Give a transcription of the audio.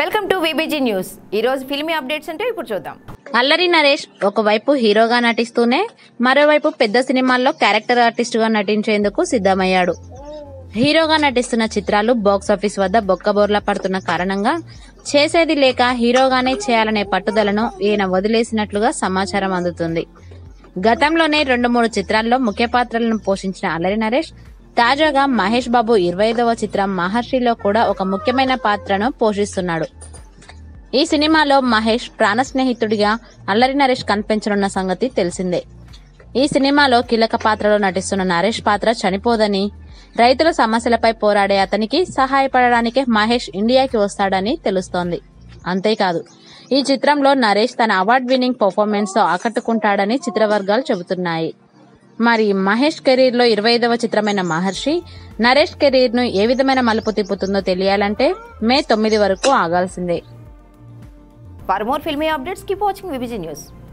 welcome to VBG news ఈ రోజు filmy updates అంటే ఇప్పుడు చూద్దాం అల్లరి నరేష్ ఒకవైపు హీరోగా నటిస్తూనే మరోవైపు పెద్ద సినిమాల్లో క్యారెక్టర్ ఆర్టిస్ట్ గా నటించేందుకు సిద్ధమయ్యాడు హీరోగా నటిస్తున్న చిత్రాలు బాక్సాఫీస్ వద్ద బొక్కబోర్లా పడుతున్న కారణంగా చేసేది లేక హీరోగానే చేయాలనే పట్టుదలను ఈయన వదిలేసినట్లుగా సమాచారం అందుతుంది గతంలోనే రెండు మూడు చిత్రాల్లో ముఖ్య పాత్రలను పోషించిన అల్లరి నరేష్ తాజాగా మహేష్ బాబు ఇరవై ఐదవ చిత్రం మహర్షిలో కూడా ఒక ముఖ్యమైన పాత్రను పోషిస్తున్నాడు ఈ సినిమాలో మహేష్ ప్రాణ స్నేహితుడిగా అల్లరి నరేష్ కనిపించనున్న సంగతి తెలిసిందే ఈ సినిమాలో కీలక పాత్రలో నటిస్తున్న నరేష్ పాత్ర చనిపోదని రైతుల సమస్యలపై పోరాడే అతనికి సహాయపడడానికే మహేష్ ఇండియాకి వస్తాడని తెలుస్తోంది అంతేకాదు ఈ చిత్రంలో నరేష్ తన అవార్డ్ విన్నింగ్ పర్ఫార్మెన్స్ తో ఆకట్టుకుంటాడని చిత్రవర్గాలు చెబుతున్నాయి మరి మహేష్ కెరీర్ లో ఇరవై ఐదవ చిత్రమైన మహర్షి నరేష్ కెరీర్ ను ఏ విధమైన మలుపు తిప్పుతుందో తెలియాలంటే మే తొమ్మిది వరకు ఆగాల్సిందే for more filmy updates keep watching VBG news